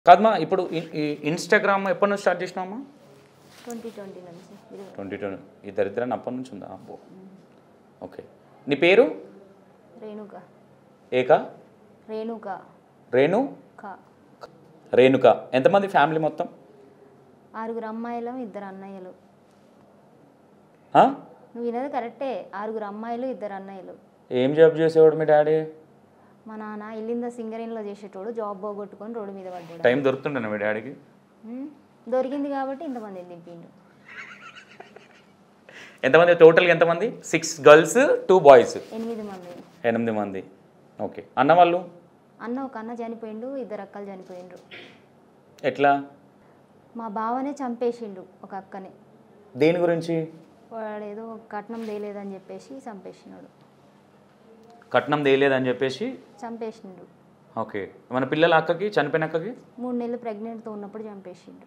కాదమ్మా ఇప్పుడు ఇన్- ఈ ఇన్స్టాగ్రామ్ ఎప్పటి నుంచి స్టార్ట్ చేసినావమ్మా ట్వంటీ ట్వంటీ నుంచి ఇది ట్వంటీ టూ ఈ దరిద్రాన్ని అప్పటి నుంచి ఉందా అబ్బో ఓకే నీ పేరు రేణుక ఏక రేణుక రేణు క రేణుక ఎంతమంది ఫ్యామిలీ మొత్తం ఆరుగురు అమ్మాయిలు ఇద్దరు అన్నయ్యలు ఆ? నువ్వు వినది కరెక్టే ఆరుగురు అమ్మాయిలు ఇద్దరు అన్నయ్యలు ఏం జాబ్ చేసేవాడు మీ డాడీ మా నాన్న ఇల్లింద సింగరేణిలో చేసేటోడు జాబ్ పోగొట్టుకొని రోడ్డు మీద పడ్డాడు టైం దొరుకుతుండే మీ డాడీకి ఉమ్, దొరికింది కాబట్టి ఇంతమంది దింపిండు ఎంతమంది టోటల్గా ఎంతమంది సిక్స్ గర్ల్స్ టూ బాయ్స్ ఎనిమిది మంది ఎనిమిది మంది ఓకే అన్న వాళ్ళు అన్న ఒక అన్న చనిపోయిండు ఇద్దరు అక్కలు చనిపోయిండ్రు ఎట్లా మా బావనే చంపేసిండు ఒక అక్కని దేని గురించి వాడు ఏదో కట్నం తేలేదని చెప్పేసి చంపేసినాడు కట్నం తేలేదని చెప్పేసి చంపేసిండు ఓకే మన పిల్లల అక్కకి చనిపోయిన అక్కకి మూడు నెలలు ప్రెగ్నెంట్తో ఉన్నప్పుడు చంపేసిండు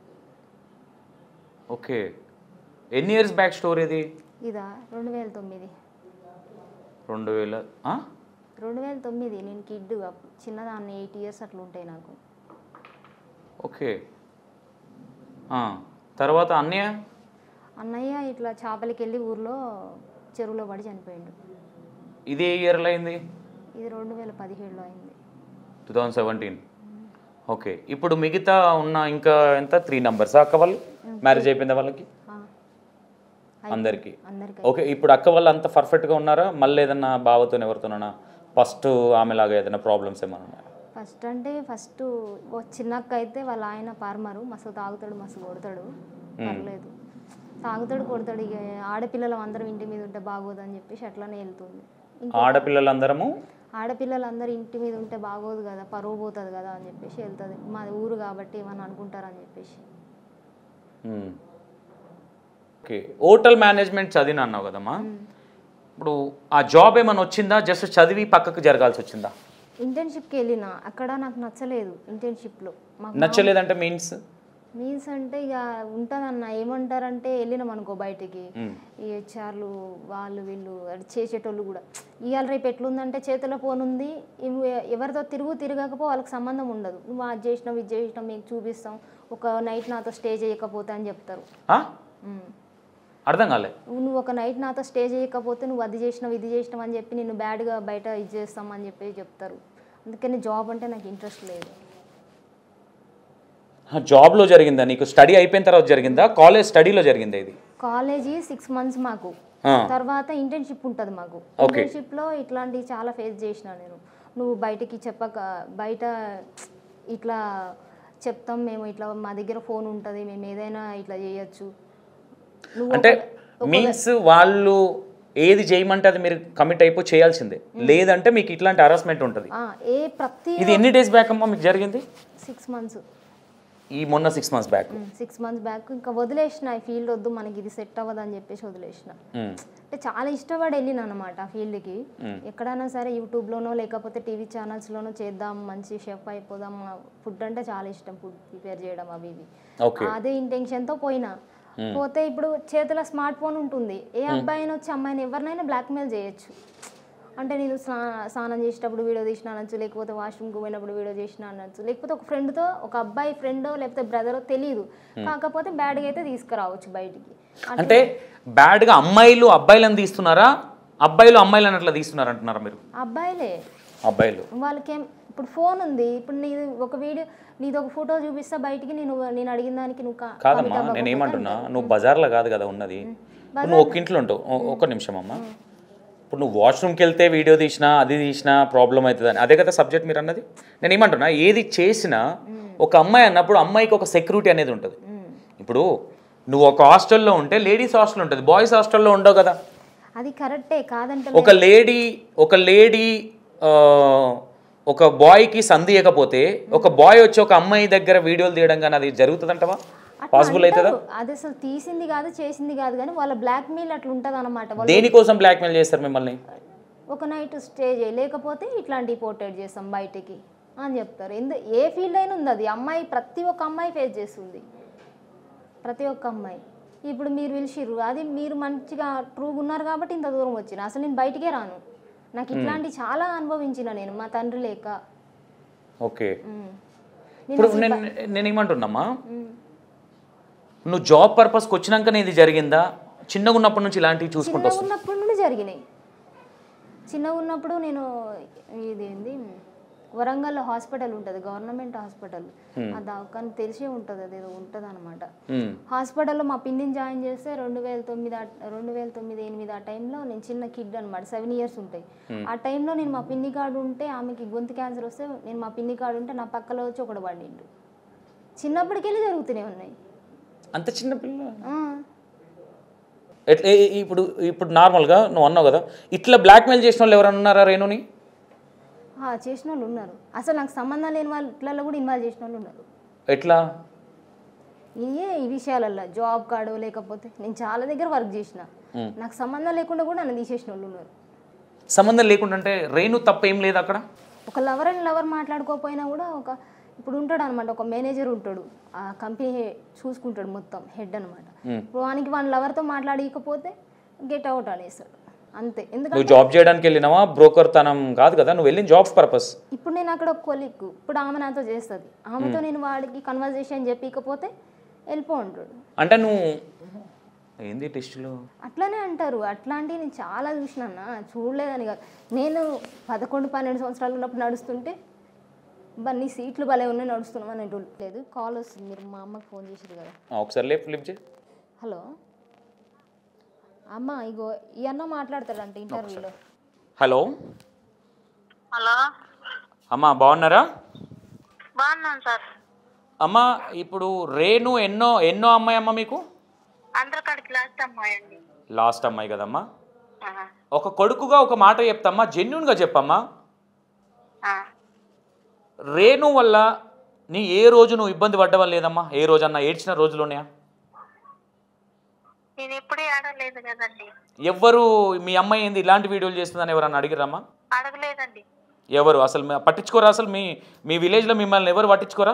ఓకే ఎన్ని ఇయర్స్ బ్యాక్ స్టోరీ ఇది ఇదా రెండు వేల తొమ్మిది రెండు వేల ఆ? రెండు వేల తొమ్మిది నేను కిడ్ చిన్నదాన్ని ఎయిట్ ఇయర్స్ అట్లా ఉంటాయి నాకు ఓకే ఆ, తర్వాత అన్నయ్య అన్నయ్య ఇట్లా చేపలకి వెళ్ళి ఊర్లో చెరువులో పడి చనిపోయిండు ఇది ఏ ఇయర్లో అయింది ఇది రెండు వేల పదిహేడులో అయింది టూ థౌజండ్ సెవెంటీన్ ఓకే ఇప్పుడు మిగతా ఉన్న ఇంకా ఎంత త్రీ నంబర్స్ అక్క వాళ్ళు మ్యారేజ్ అయిపోయిందా వాళ్ళకి ఆ, అందరికీ అందరికీ ఓకే ఇప్పుడు అక్క వాళ్ళు అంత పర్ఫెక్ట్గా ఉన్నారా మళ్ళీ ఏదన్నా బావతో ఎవరితోనన్నా ఫస్ట్ ఆమెలాగా ఏదైనా ప్రాబ్లమ్స్ ఏమైనా ఉన్నాయా ఫస్ట్ అంటే ఫస్ట్ ఓ చిన్నక్క అయితే వాళ్ళ ఆయన పార్మరు మస్తు తాగుతాడు మస్తు కొడతాడు పర్లేదు తాగుతాడు కొడతాడు ఇక ఆడపిల్లలు అందరం ఇంటి మీద ఉంటే బాగోదు అని చెప్పేసి అట్లానే వెళ్తుంది ఇంకా ఆడపిల్లలందరము ఆడపిల్లలందరూ ఇంటి మీద ఉంటే బాగోదు కదా పరువు పోతుంది కదా అని చెప్పేసి వెళ్తుంది మా ఊరు కాబట్టి ఏమన్నా అనుకుంటారని చెప్పేసి మ్మ్. ఓకే హోటల్ మేనేజ్మెంట్ చదివిన అన్నావు కదమ్మా ఇప్పుడు ఆ జాబ్ ఏమైనా వచ్చిందా జస్ట్ చదివి పక్కకు జరగాల్సి వచ్చిందా ఇంటర్న్షిప్కి వెళ్ళిన అక్కడ నాకు నచ్చలేదు ఇంటర్న్షిప్లో మాకు నచ్చలేదంటే మీన్స్ మీన్స్ అంటే ఇక ఉంటుందన్న ఏమంటారంటే వెళ్ళినాం అనుకో బయటికి ఈ హెచ్ఆర్లు వాళ్ళు వీళ్ళు అది చేసేటోళ్ళు కూడా ఇవాళ రేపు ఎట్లుందంటే చేతిలో ఫోన్ ఉంది ఇవి ఎవరితో తిరుగు తిరగకపో వాళ్ళకి సంబంధం ఉండదు నువ్వు అది చేసినావు ఇది చేసినావు మీకు చూపిస్తాం ఒక నైట్ నాతో స్టే చేయకపోతే అని చెప్తారు ఉమ్. అర్థం కాలే నువ్వు ఒక నైట్ నాతో స్టే చేయకపోతే నువ్వు అది చేసినావు ఇది చేసినావు అని చెప్పి నేను బ్యాడ్గా బయట ఇది చేస్తాం అని చెప్పి చెప్తారు అందుకని జాబ్ అంటే నాకు ఇంట్రెస్ట్ లేదు ఆ, జాబ్లో జరిగిందా నీకు స్టడీ అయిపోయిన తర్వాత జరిగిందా కాలేజ్ స్టడీలో జరిగిందా ఇది కాలేజీ సిక్స్ మంత్స్ మాకు ఆ, తర్వాత ఇంటర్న్షిప్ ఉంటుంది మాకు Okay. ఇంటర్న్షిప్లో ఇట్లాంటివి చాలా ఫేస్ చేసిన నేను నువ్వు బయటికి చెప్పక బయట ఇట్లా చెప్తాం మేము ఇట్లా మా దగ్గర ఫోన్ ఉంటుంది మేము ఏదైనా ఇట్లా చేయొచ్చు నువ్వు అంటే ఒక- మీన్స్ వాళ్ళు ఏది చేయమంటే అది మీరు కమిట్ అయిపో చేయాల్సిందే లేదంటే మీకు ఇట్లాంటి హరాస్మెంట్ ఉంటుంది ఆ, ఏ ప్రతి ఇది ఎన్ని డేస్ బ్యాక్ అమ్మా మీకు జరిగింది సిక్స్ మంత్స్ ఈ మొన్న six months back six months back ఇంకా వదిలేసిన ఈ ఫీల్డ్ వద్దు మనకి ఇది సెట్ అవ్వదు అని చెప్పేసి వదిలేసిన అంటే చాలా ఇష్టపడి వెళ్ళిన అనమాట ఆ ఫీల్డ్కి ఎక్కడైనా సరే యూట్యూబ్లోనో లేకపోతే టీవీ ఛానల్స్లోనో చేద్దాం మంచి షెఫ్ అయిపోదాం ఫుడ్ అంటే చాలా ఇష్టం ఫుడ్ ప్రిపేర్ చేయడం అవి ఇవి ఓకే అదే ఇంటెన్షన్తో పోయినా పోతే ఇప్పుడు చేతిలో స్మార్ట్ ఫోన్ ఉంటుంది ఏ అబ్బాయిని వచ్చి అమ్మాయిని ఎవరినైనా బ్లాక్మెయిల్ చేయొచ్చు అంటే నేను స్నా స్నానం చేసేటప్పుడు వీడియో తీసిన అనొచ్చు లేకపోతే వాష్రూమ్కి పోయినప్పుడు వీడియో చేసిన అనొచ్చు లేకపోతే ఒక ఫ్రెండ్తో ఒక అబ్బాయి ఫ్రెండో లేకపోతే బ్రదరో తెలియదు కాకపోతే బ్యాడ్గా అయితే తీసుకురావచ్చు బయటికి అంటే బ్యాడ్గా అమ్మాయిలు అబ్బాయిలను తీస్తున్నారా అబ్బాయిలు అమ్మాయిలను అట్లా తీస్తున్నారు అంటున్నారా మీరు అబ్బాయిలే అబ్బాయిలు వాళ్ళకేం ఇప్పుడు ఫోన్ ఉంది ఇప్పుడు నీది ఒక వీడియో నీది ఒక ఫోటో చూపిస్తా బయటికి నేను నేను అడిగిన దానికి నువ్వు కా- కాదమ్మా నేను ఏమంటున్నా నువ్వు బజార్లో కాదు కదా ఉన్నది ఇప్పుడు నువ్వు ఒక ఇంట్లో ఉంటావు ఓ- ఒక్క నిమిషం అమ్మా ఇప్పుడు నువ్వు వాష్రూమ్కి వెళ్తే వీడియో తీసినా అది తీసినా ప్రాబ్లం అవుతుంది అని అదే కదా సబ్జెక్ట్ మీరు అన్నది నేను ఏమంటున్నా ఏది చేసినా ఒక అమ్మాయి అన్నప్పుడు అమ్మాయికి ఒక సెక్యూరిటీ అనేది ఉంటుంది ఇప్పుడు నువ్వు ఒక హాస్టల్లో ఉంటే లేడీస్ హాస్టల్ ఉంటుంది బాయ్స్ హాస్టల్లో ఉండవు కదా అది కరెక్టే కాదంటే ఒక లేడీ ఒక లేడీ ఆ, ఒక బాయ్కి సంధియకపోతే ఒక బాయ్ వచ్చి ఒక అమ్మాయి దగ్గర వీడియోలు తీయడం కానీ అది జరుగుతుందంటవా పాసిబుల్ అవుతుందా అది అసలు తీసింది కాదు చేసింది కాదు కానీ వాళ్ళ బ్లాక్ మెయిల్ అట్లా ఉంటుంది అనమాట వాళ్ళు దేనికోసం బ్లాక్మెయిల్ చేస్తారు మిమ్మల్ని ఒక నైట్ స్టే చేయి లేకపోతే ఇట్లాంటివి పోర్ట్రేట్ చేస్తాం బయటికి అని చెప్తారు ఎందు ఏ ఫీల్డ్ అయినా ఉంది అది అమ్మాయి ప్రతి ఒక్క అమ్మాయి ఫేస్ చేస్తుంది ప్రతి ఒక్క అమ్మాయి ఇప్పుడు మీరు పిలిచిర్రు అది మీరు మంచిగా ట్రూగా ఉన్నారు కాబట్టి ఇంత దూరం వచ్చిన అసలు నేను బయటికే రాను నాకు ఇట్లాంటి చాలా అనుభవించిన నేను మా తండ్రి లేక ఓకే ఉమ్. ఇప్పుడు నేను నేను ఏమంటున్నామా నువ్వు జాబ్ పర్పస్కి వచ్చినాకనే ఇది జరిగిందా చిన్నగా ఉన్నప్పటి నుంచి ఇలాంటివి చూసుకుంటూ చిన్నగా వస్తుంది ఉన్నప్పటి నుండి జరిగినాయి చిన్నగా ఉన్నప్పుడు నేను ఇది ఏంది వరంగల్లో హాస్పిటల్ ఉంటుంది గవర్నమెంట్ హాస్పిటల్ ఆ దవాఖాన తెలిసే ఉంటుంది అది ఏదో ఉంటుంది అనమాట ఉమ్, హాస్పిటల్లో మా పిన్నిని జాయిన్ చేస్తే రెండు వేల తొమ్మిది ఆ- రెండు వేల తొమ్మిది ఎనిమిది ఆ టైంలో నేను చిన్న కిడ్ అనమాట సెవెన్ ఇయర్స్ ఉంటాయి ఆ టైంలో నేను మా పిన్ని కాడు ఉంటే ఆమెకి గొంతు క్యాన్సర్ వస్తే నేను మా పిన్ని కాడు ఉంటే నా పక్కలో వచ్చి ఒకడు పడిండు చిన్నప్పటికెళ్ళి జరుగుతూనే ఉన్నాయి అంత చిన్న పిల్ల ఆ. ఎట్లా ఏ- ఇప్పుడు ఇప్పుడు నార్మల్గా నువ్వు అన్నావు కదా ఇట్లా బ్లాక్మెయిల్ చేసిన వాళ్ళు ఎవరైనా ఉన్నారా రేణుని ఆ, చేసిన వాళ్ళు ఉన్నారు అసలు నాకు సంబంధం లేని వాళ్ళు ఇట్లలో కూడా ఇన్వాల్వ్ చేసిన వాళ్ళు ఉన్నారు ఎట్లా ఇయే ఈ విషయాలల్లో జాబ్ కాడో లేకపోతే నేను చాలా దగ్గర వర్క్ చేసిన నాకు సంబంధం లేకుండా కూడా నన్ను తీసేసిన వాళ్ళు ఉన్నారు సంబంధం లేకుండా అంటే రేణు తప్ప ఏం లేదు అక్కడ ఒక లవర్ అండ్ లవర్ మాట్లాడుకోకపోయినా కూడా ఒక ఇప్పుడు ఉంటాడు అనమాట ఒక మేనేజర్ ఉంటాడు ఆ కంపెనీ చూసుకుంటాడు మొత్తం హెడ్ అనమాట ఇప్పుడు వానికి వాని లవర్తో మాట్లాడకపోతే గెట్ అవుట్ అనేస్తాడు అంతే ఎందుకంటే నువ్వు జాబ్ చేయడానికి వెళ్ళినావా బ్రోకర్ తనం కాదు కదా నువ్వు వెళ్ళిన జాబ్ పర్పస్ ఇప్పుడు నేను అక్కడ కొలిక్ ఇప్పుడు ఆమె నాతో చేస్తుంది ఆమెతో నేను వాడికి కన్వర్జేషన్ చెప్పకపోతే వెళ్ళిపో ఉంటాడు అంటే నువ్వు ఏంది టెస్టులు అట్లానే అంటారు అట్లాంటివి నేను చాలా చూసినా చూడలేదని కాదు నేను పదకొండు పన్నెండు సంవత్సరాలు ఉన్నప్పుడు నడుస్తుంటే బా నీ సీట్లు భలే ఉన్నాయి నడుస్తున్నాం అనేటోళ్ళు లేదు కాల్ వస్తుంది మీరు మా అమ్మకి ఫోన్ చేసారు కదా ఒకసారి లేపు లిఫ్ట్ చేయి హలో అమ్మ ఇగో ఈ అన్న మాట్లాడతాడంట ఇంటర్వ్యూలో హలో హలో అమ్మా బాగున్నారా బాగున్నాను సార్ అమ్మ ఇప్పుడు రేణు ఎన్నో ఎన్నో అమ్మాయి అమ్మ మీకు అందరికాడికి లాస్ట్ అమ్మాయి అండి లాస్ట్ అమ్మాయి కదమ్మా ఆహా. ఒక కొడుకుగా ఒక మాట చెప్తామ్మా జెన్యున్గా చెప్పమ్మా ఆ. రేణు వల్ల నీ ఏ రోజు నువ్వు ఇబ్బంది పడ్డవా లేదమ్మా ఏ రోజన్నా ఏడ్చిన రోజులు ఉన్నాయా నేను ఎప్పుడూ ఆడలేదు కదండి ఎవ్వరు మీ అమ్మాయి ఏంది ఇలాంటి వీడియోలు చేస్తుందని ఎవరన్నా అడిగిరమ్మా అడగలేదండి ఎవరు అసలు మీ- పట్టించుకోరా అసలు మీ మీ విలేజ్లో మిమ్మల్ని ఎవరు పట్టించుకోరా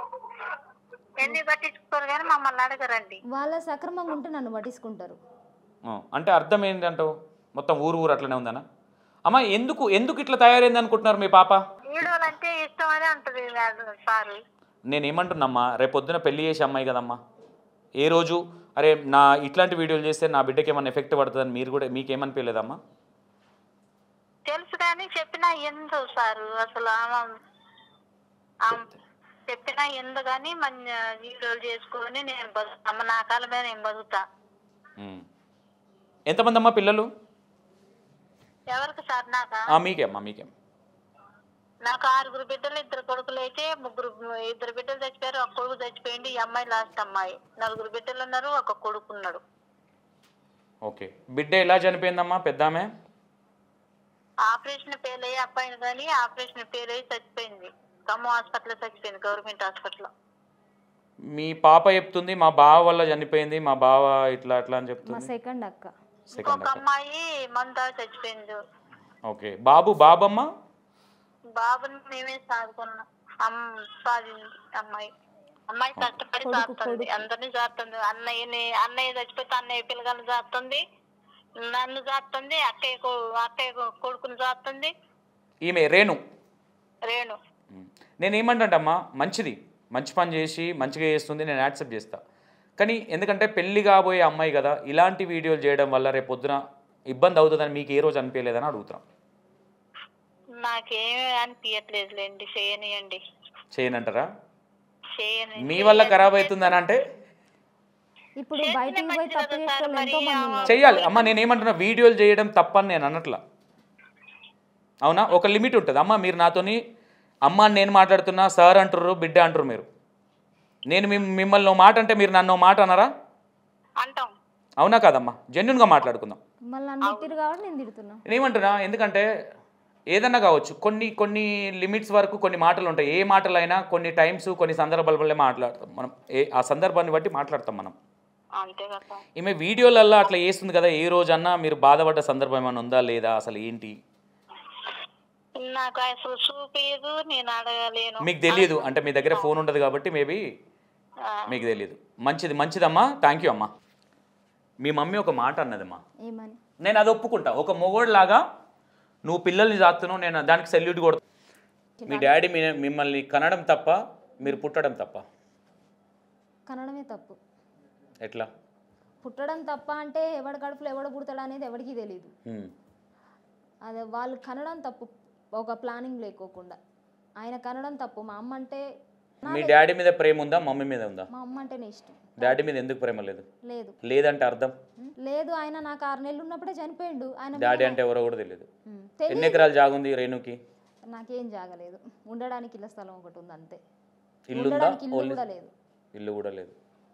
ఎన్ని పట్టించుకోరు కానీ మమ్మల్ని అడగరండి వాళ్ళ సక్రమంగా ఉంటే నన్ను పట్టించుకుంటారు ఆ, అంటే అర్థం ఏంటంటావు మొత్తం ఊరు ఊరు అట్లనే ఉందనా అమ్మ ఎందుకు ఎందుకు ఇట్లా తయారైంది అనుకుంటున్నారు మీ పాప వీడియోలు అంటే ఇష్టం అని అంటది మేడం సార్ నేను ఏమంటున్నామ్మా రేపు పొద్దున పెళ్లి చేసే అమ్మాయి కదమ్మా ఏ రోజు అరే నా ఇట్లాంటి వీడియోలు చేస్తే నా బిడ్డకి ఏమైనా ఎఫెక్ట్ పడుతుందని మీరు కూడా మీకేమనిపించలేదమ్మా తెలుసు కానీ చెప్పినా ఎందు సారు అసలు ఆమె ఆమె చెప్పినా ఎందు కానీ మన వీడియోలు చేసుకొని నేను బతుకుతాము నా కాళ్ళ మీద నేను బతుకుతా ఉమ్. ఎంతమంది అమ్మా పిల్లలు ఎవరికి సార్ నాకా ఆ, మీకే అమ్మా మీకే నాకు ఆరుగురు బిడ్డలు ఇద్దరు కొడుకులు అయితే ముగ్గురు ఇద్దరు బిడ్డలు చచ్చిపోయారు ఒక కొడుకు చచ్చిపోయింది ఈ అమ్మాయి లాస్ట్ అమ్మాయి నలుగురు బిడ్డలు ఉన్నారు ఒక కొడుకు ఉన్నాడు ఓకే బిడ్డ ఎలా చనిపోయిందమ్మా పెద్ద ఆమె ఆపరేషన్ ఫెయిల్ అయ్యి అబ్బాయిని కానీ ఆపరేషన్ ఫెయిల్ అయ్యి చచ్చిపోయింది ఖమ్మం హాస్పిటల్ చచ్చిపోయింది గవర్నమెంట్ హాస్పిటల్ మీ పాప చెప్తుంది మా బావ వల్ల చనిపోయింది మా బావ ఇట్లా అట్లా అని మా చెప్తుంది సెకండ్ అక్క సెకండ్ ఇంకొక అమ్మాయి మంద చచ్చిపోయింది ఓకే బాబు బాబమ్మ బాబుని మేమే సాదుకున్నాం అమ్మ సాధింది అమ్మాయి అమ్మాయి కష్టపడి సాగుతుంది అందరినీ సాగుతుంది అన్నయ్యని అన్నయ్య చచ్చిపోతే అన్నయ్య పిల్లగాన్ని సాగుతుంది నన్ను సాగుతుంది అక్కయ్య కొ- అక్కయ్య కొ- కొడుకుని సాగుతుంది ఈమె రేణు రేణు ఉమ్. నేను ఏమంటాంటమ్మా మంచిది మంచి పని చేసి మంచిగా చేస్తుంది నేను యాక్సెప్ట్ చేస్తా కానీ ఎందుకంటే పెళ్లి కాబోయే అమ్మాయి కదా ఇలాంటి వీడియోలు చేయడం వల్ల రేపు పొద్దున ఇబ్బంది అవుతుందని మీకు ఏ రోజు అనిపించలేదని అడుగుతున్నాం నాకేమీ అనిపించట్లేదులేండి చేయనియండి చేయనంటారా చేయని మీ వల్ల ఖరాబ్ అవుతుందని అంటే ఇప్పుడు బయటికి పోయి తప్పు చేసే వాళ్ళు ఎంతో మంది ఉన్నారు చెయ్యాలి అమ్మ నేను ఏమంటున్నా వీడియోలు చేయడం తప్పని నేను అన్నట్లా అవునా ఒక లిమిట్ ఉంటుంది అమ్మ మీరు నాతోని అమ్మ అని నేను మాట్లాడుతున్నా సార్ అంటారు బిడ్డ అంటారు మీరు నేను మిమ్ మిమ్మల్ని ఓ మాట అంటే మీరు నన్ను ఓ మాట అన్నారా అంటాం అవునా కాదమ్మా జెన్యున్గా మాట్లాడుకుందాం మళ్ళీ నన్ను తిట్టిరు కాబట్టి నేను తిడుతున్నా నేనేమంటున్నా ఎందుకంటే ఏదన్నా కావచ్చు కొన్ని కొన్ని లిమిట్స్ వరకు కొన్ని మాటలు ఉంటాయి ఏ మాటలైనా కొన్ని టైమ్స్ కొన్ని సందర్భాల వల్లే మాట్లాడతాం మనం ఏ ఆ సందర్భాన్ని బట్టి మాట్లాడతాం మనం అంతే కదా ఈమె వీడియోలల్లో అట్లా చేస్తుంది కదా ఏ రోజన్నా మీరు బాధపడ్డ సందర్భం ఏమైనా ఉందా లేదా అసలు ఏంటి నాకు అసలు చూపించదు నేను అడగలేను మీకు తెలియదు అంటే మీ దగ్గర ఫోన్ ఉండదు కాబట్టి మేబీ ఆ, మీకు తెలియదు మంచిది మంచిదమ్మా థ్యాంక్ యూ అమ్మా మీ మమ్మీ ఒక మాట అన్నదమ్మా ఏమని నేను అది ఒప్పుకుంటా ఒక మొగోడులాగా నువ్వు పిల్లల్ని చాస్తున్నావు నేను దానికి సెల్యూట్ కొడతా మీ డాడీ మీ మిమ్మల్ని కనడం తప్ప మీరు పుట్టడం తప్ప కనడమే తప్పు ఎట్లా పుట్టడం తప్ప అంటే ఎవడి కడుపులో ఎవడు పుడతాడు అనేది ఎవడికి తెలియదు హ్మ్. అదే వాళ్ళు కనడం తప్పు ఒక ప్లానింగ్ లేకోకుండా ఆయన కనడం తప్పు మా అమ్మ అంటే మీ డాడీ మీద ప్రేమ ఉందా మమ్మీ మీద ఉందా మా అమ్మ అంటేనే ఇష్టం డాడీ మీద ఎందుకు ప్రేమ లేదు లేదు లేదంటే అర్థం లేదు ఆయన నాకు ఆరు నెలలు ఉన్నప్పుడే చనిపోయిండు ఆయన డాడీ అంటే ఎవరో కూడా తెలియదు ఉమ్, తెలి- ఎన్ని ఎకరాలు జాగుంది రేణుకి నాకేం జాగలేదు ఉండడానికి ఇళ్ళ స్థలం ఒకటి ఉంది అంతే ఇల్లు ఉందా ఉండడానికి ఇల్లు ఓన్లీ కూడా లేదు ఇల్లు కూడా లేదు